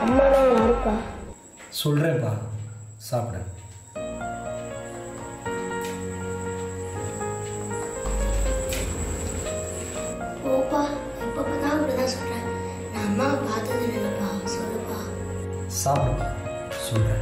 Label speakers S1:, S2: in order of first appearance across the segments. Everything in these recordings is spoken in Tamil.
S1: அம்மானா யாருப்பா
S2: சொல்கிறேன்ப்பா சாப்பிட
S1: ஓப்பா எப்போ பார்த்தா அப்படிதான் சொல்கிறேன் நான் அம்மாவை பார்த்தது இல்லைப்பா சொல்லுப்பா
S2: சாப்பிடுப்பா சொல்கிறேன்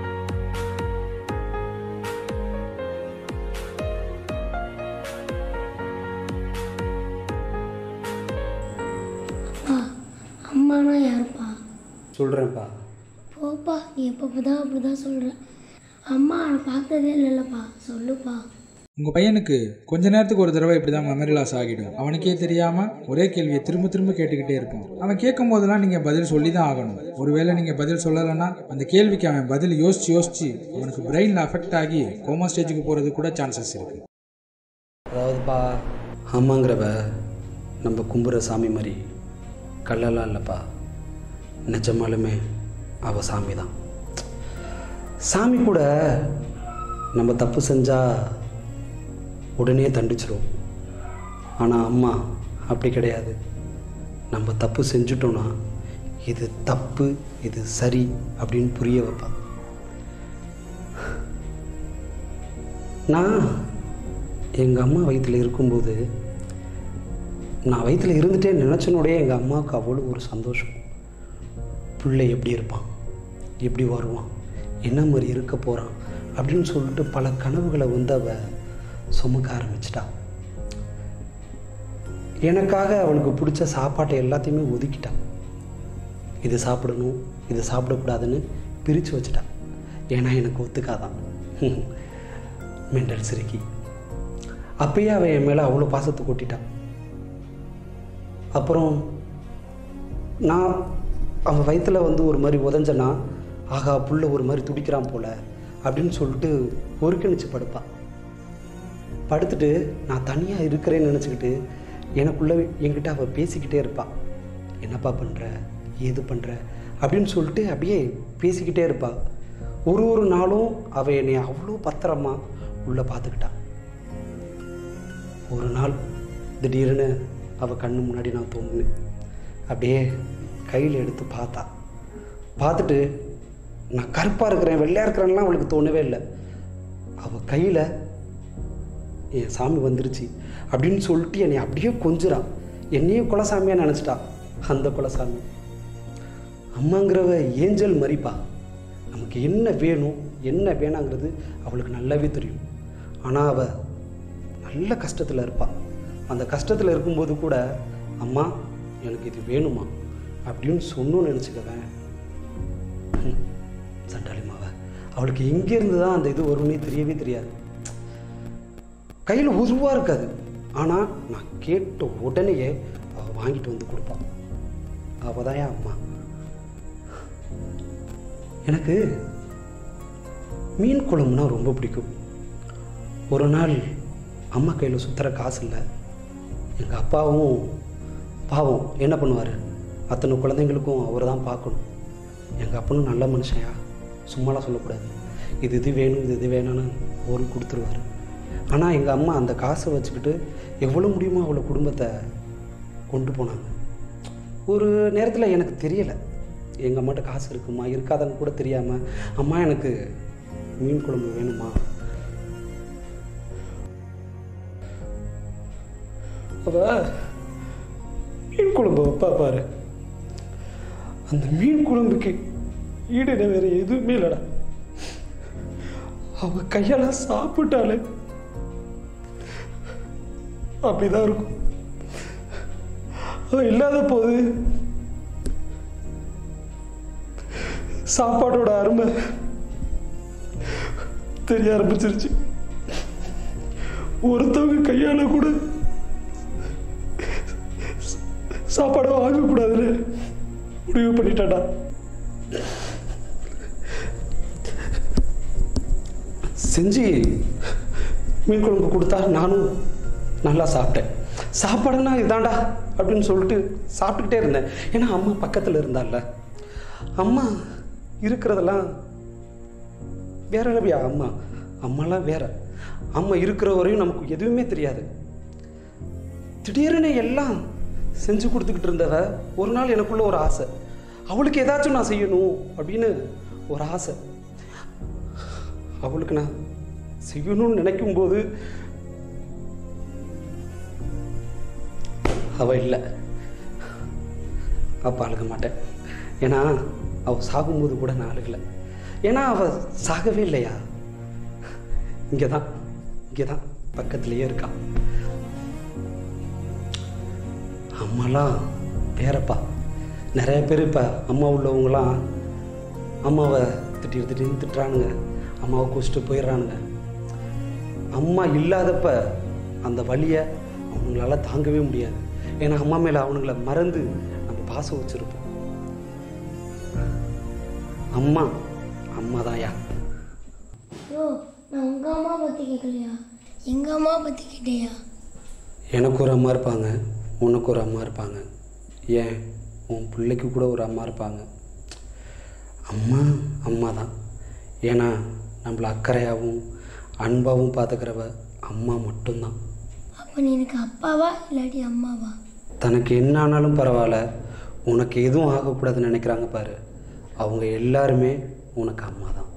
S1: அப்பா அம்மானா யாருப்பா
S3: சொல்கிறேன்ப்பா
S1: போப்பா நீ எப்போ பார்த்தா அப்படிதான் சொல்கிற அம்மா நான் பார்த்ததே இல்லைல்லப்பா சொல்லுப்பா
S4: உங்கள் பையனுக்கு கொஞ்ச நேரத்துக்கு ஒரு தடவை இப்படி தான் மெமரி லாஸ் ஆகிடும் அவனுக்கே தெரியாமல் ஒரே கேள்வியை திரும்ப திரும்ப கேட்டுக்கிட்டே இருப்பான் அவன் கேட்கும் போதெல்லாம் நீங்கள் பதில் சொல்லி தான் ஆகணும் ஒருவேளை நீங்கள் பதில் சொல்லலைன்னா அந்த கேள்விக்கு அவன் பதில் யோசிச்சு யோசிச்சு அவனுக்கு பிரெயினில் அஃபெக்ட் ஆகி கோமா ஸ்டேஜுக்கு போகிறது கூட சான்சஸ் இருக்குது
S3: அதாவதுப்பா அம்மாங்கிறவ நம்ம கும்புற சாமி மாதிரி கல்லெல்லாம் இல்லைப்பா நிஜமாலுமே அவள் சாமி தான் சாமி கூட நம்ம தப்பு செஞ்சால் உடனே தண்டிச்சிரும் ஆனால் அம்மா அப்படி கிடையாது நம்ம தப்பு செஞ்சுட்டோன்னா இது தப்பு இது சரி அப்படின்னு புரிய வைப்பா நான் எங்கள் அம்மா வயிற்றில் இருக்கும்போது நான் வயிற்றில் இருந்துட்டே நினச்சனோடய எங்கள் அம்மாவுக்கு அவ்வளோ ஒரு சந்தோஷம் பிள்ளை எப்படி இருப்பான் எப்படி வருவான் என்ன மாதிரி இருக்க போகிறான் அப்படின்னு சொல்லிட்டு பல கனவுகளை வந்து அவ சுமக்க ஆரம்பிச்சிட்டா எனக்காக அவளுக்கு பிடிச்ச சாப்பாட்டை எல்லாத்தையுமே ஒதுக்கிட்டான் இது சாப்பிடணும் இது சாப்பிடக்கூடாதுன்னு பிரித்து வச்சுட்டான் ஏன்னா எனக்கு ஒத்துக்காதான் மெண்டல் சிறுக்கி அப்பயே அவன் என் மேலே அவ்வளோ பாசத்தை கொட்டிட்டான் அப்புறம் நான் அவன் வயித்துல வந்து ஒரு மாதிரி உதஞ்சனா ஆகா புள்ள ஒரு மாதிரி துடிக்கிறான் போல அப்படின்னு சொல்லிட்டு ஒருங்கிணைச்சு படுப்பான் படுத்துட்டு நான் தனியாக இருக்கிறேன்னு நினச்சிக்கிட்டு எனக்குள்ளே என்கிட்ட அவள் பேசிக்கிட்டே இருப்பாள் என்னப்பா பண்ணுற ஏது பண்ணுற அப்படின்னு சொல்லிட்டு அப்படியே பேசிக்கிட்டே இருப்பாள் ஒரு ஒரு நாளும் அவள் என்னை அவ்வளோ பத்திரமா உள்ளே பார்த்துக்கிட்டா ஒரு நாள் திடீர்னு அவள் கண்ணு முன்னாடி நான் தோணுனேன் அப்படியே கையில் எடுத்து பார்த்தா பார்த்துட்டு நான் கருப்பாக இருக்கிறேன் வெள்ளையாக இருக்கிறேன்லாம் அவளுக்கு தோணவே இல்லை அவள் கையில் என் சாமி வந்துருச்சு அப்படின்னு சொல்லிட்டு என்னை அப்படியே கொஞ்சுறான் என்னையே குலசாமியாக நினச்சிட்டா அந்த குலசாமி அம்மாங்கிறவ ஏஞ்சல் மறிப்பா நமக்கு என்ன வேணும் என்ன வேணாங்கிறது அவளுக்கு நல்லாவே தெரியும் ஆனால் அவள் நல்ல கஷ்டத்தில் இருப்பாள் அந்த கஷ்டத்தில் இருக்கும்போது கூட அம்மா எனக்கு இது வேணுமா அப்படின்னு சொன்னோன்னு நினச்சிக்கவேன் சண்டாளிமாவ அவளுக்கு எங்கேருந்து தான் அந்த இது வரும்னே தெரியவே தெரியாது கையில் உருவாக இருக்காது ஆனால் நான் கேட்ட உடனேயே அவள் வாங்கிட்டு வந்து கொடுப்பாள் அவள் தான் என் அம்மா எனக்கு மீன் குழம்புனா ரொம்ப பிடிக்கும் ஒரு நாள் அம்மா கையில் சுற்றுற காசு இல்லை எங்கள் அப்பாவும் பாவம் என்ன பண்ணுவார் அத்தனை குழந்தைங்களுக்கும் அவர் தான் பார்க்கணும் எங்கள் அப்பனும் நல்ல மனுஷயா சும்மாலாம் சொல்லக்கூடாது இது இது வேணும் இது இது வேணும்னு ஒரு கொடுத்துருவாரு ஆனால் எங்கள் அம்மா அந்த காசை வச்சுக்கிட்டு எவ்வளோ முடியுமோ அவ்வளோ குடும்பத்தை கொண்டு போனாங்க ஒரு நேரத்தில் எனக்கு தெரியலை எங்கள் அம்மாட்ட காசு இருக்குமா இருக்காதான்னு கூட தெரியாமல் அம்மா எனக்கு மீன் குழம்பு வேணுமா அவ மீன் குழம்பு வைப்பா பாரு அந்த மீன் குழம்புக்கு ஈடுன வேற எதுவுமே இல்லடா அவ கையால சாப்பிட்டாலே அப்படிதான் இருக்கும் அவ இல்லாத போது சாப்பாடோட அருமை தெரிய ஆரம்பிச்சிருச்சு ஒருத்தவங்க கையால கூட சாப்பாடை வாங்கக்கூடாதுன்னு முடிவு பண்ணிட்டாடா செஞ்சு மீன் குழம்பு கொடுத்தா நானும் நல்லா சாப்பிட்டேன் சாப்பாடுனா இதாண்டா அப்படின்னு சொல்லிட்டு சாப்பிட்டுக்கிட்டே இருந்தேன் ஏன்னா அம்மா பக்கத்தில் இருந்தால அம்மா இருக்கிறதெல்லாம் வேற இல்லையா அம்மா அம்மாலாம் வேற அம்மா இருக்கிற வரையும் நமக்கு எதுவுமே தெரியாது திடீர்னு எல்லாம் செஞ்சு கொடுத்துக்கிட்டு இருந்தவ ஒரு நாள் எனக்குள்ள ஒரு ஆசை அவளுக்கு ஏதாச்சும் நான் செய்யணும் அப்படின்னு ஒரு ஆசை அவளுக்கு நான் செய்யணும்னு நினைக்கும்போது அவ இல்லை அப்போ அழுக மாட்டேன் ஏன்னா அவள் சாகும்போது கூட நான் அழுகலை ஏன்னா அவள் சாகவே இல்லையா இங்கே தான் இங்கே தான் பக்கத்துலேயே இருக்கா அம்மாலாம் வேறப்பா நிறைய பேர் இப்போ அம்மா உள்ளவங்களாம் அம்மாவை திட்டி திட்டி திட்டுறானுங்க அம்மாவை குடிச்சிட்டு போயிடுறானுங்க அம்மா இல்லாதப்ப அந்த வலியை அவங்களால தாங்கவே முடியாது ஏன்னா அம்மா மேலே அவனுங்கள மறந்து நம்ம பாசம் வச்சுருப்போம் அம்மா அம்மா தான்யா
S1: யோ நான் உங்கள் அம்மா பற்றி கேட்கலையா எங்கள் அம்மா பற்றி கேட்டேயா
S3: எனக்கு ஒரு அம்மா இருப்பாங்க உனக்கு ஒரு அம்மா இருப்பாங்க ஏன் உன் பிள்ளைக்கு கூட ஒரு அம்மா இருப்பாங்க அம்மா அம்மா தான் ஏன்னா நம்மளை அக்கறையாகவும் அன்பாகவும் பார்த்துக்கிறவ அம்மா மட்டும்தான்
S1: அப்போ நீ எனக்கு அப்பாவா இல்லாட்டி அம்மாவா
S3: தனக்கு என்ன ஆனாலும் பரவாயில்ல உனக்கு எதுவும் ஆகக்கூடாதுன்னு நினைக்கிறாங்க பாரு அவங்க எல்லாருமே உனக்கு அம்மா தான்